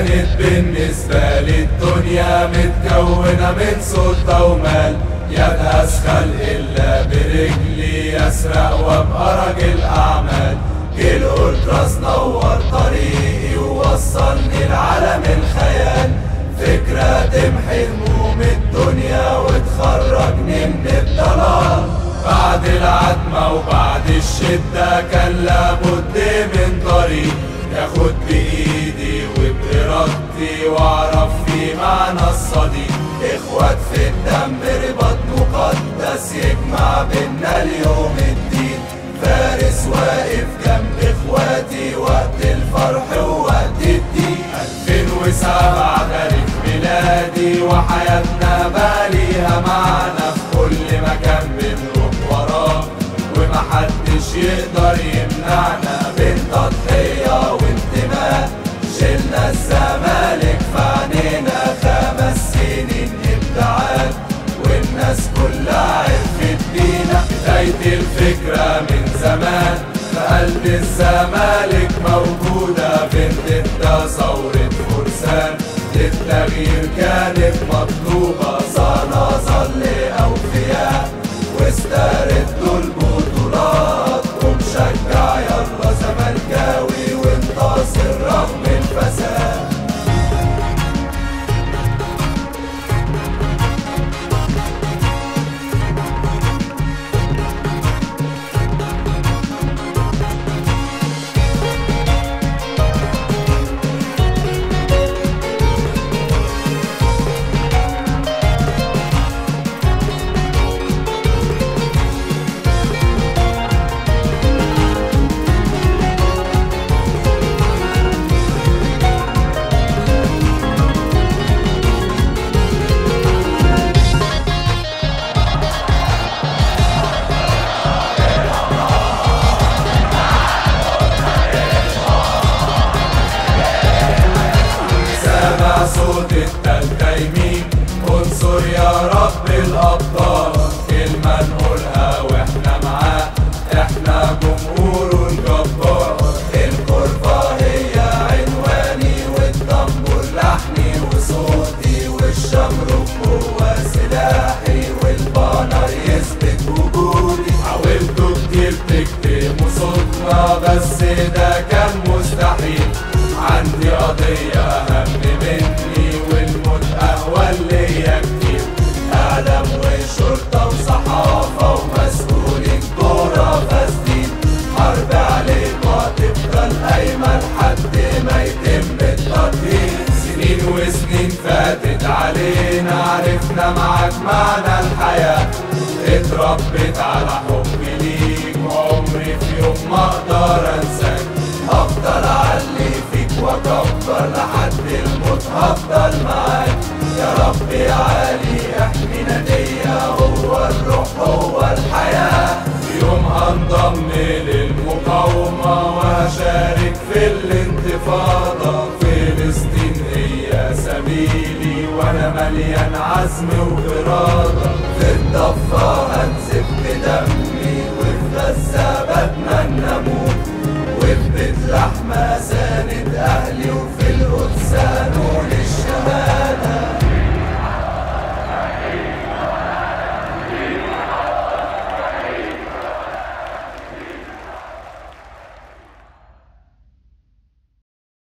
كانت بالنسبة للدنيا متكونة من سلطة ومال يدهس خلق إلا برجلي يسرق وابقى راجل أعمال جه الألتراس نور طريقي ووصلني لعالم الخيال فكرة تمحي هموم الدنيا وتخرجني من الضلال بعد العتمة وبعد الشدة كان لابد من طريق ياخد بإيدي وبإرادتي وأعرف في معنى الصديق إخوات في الدم رباط مقدس يجمع بينا اليوم الدين فارس واقف جنب إخواتي وقت الفرح ووقت الضيق 2007 تاريخ ميلادي وحياتنا باليها معنا في كل مكان بنروح وراه ومحدش يقدر يمنعنا بين تضحية وانتماء شلنا الزمالك في عينينا خمس سنين ابداعات والناس كلها عرفت بينا بداية الفكرة من زمان في قلب الزمالك موجودة بنت ثورة فرسان للتغيير كانت مطلوبة سنظل أوفياء واستردوا البطولات ومشجع يلا زملكاوي وانتصر رغم الفساد سامع صوت التالتة يمين انصر يا رب الأبطال كلمة نقولها واحنا معاه احنا جمهور الجبار الغرفة هي عنواني والطنبور لحني وصوتي والشمروك هو سلاحي والبانر يثبت وجودي حاولتوا كتير تكتموا صوتنا بس ده كان مستحيل عندي قضية أهم مني والموت أهون ليا كتير إعلام وشرطة وصحافة ومسؤولين كورة فاسدين حرب عليك وهتفضل قايمة لحد ما يتم التطهير سنين وسنين فاتت علينا عرفنا معاك معنى الحياة اتربيت على حبي ليك وعمري في يوم ما اقدر انساك هفضل اعلي فيك واكبر لحد الموت هفضل معاك يا رب يا علي احمي نادية هو الروح هو الحياة في يوم هنضم للمقاومة وهشارك في الانتفاضة فلسطين هي سبيلي وانا مليان عزم وإرادة في الضفة هنزل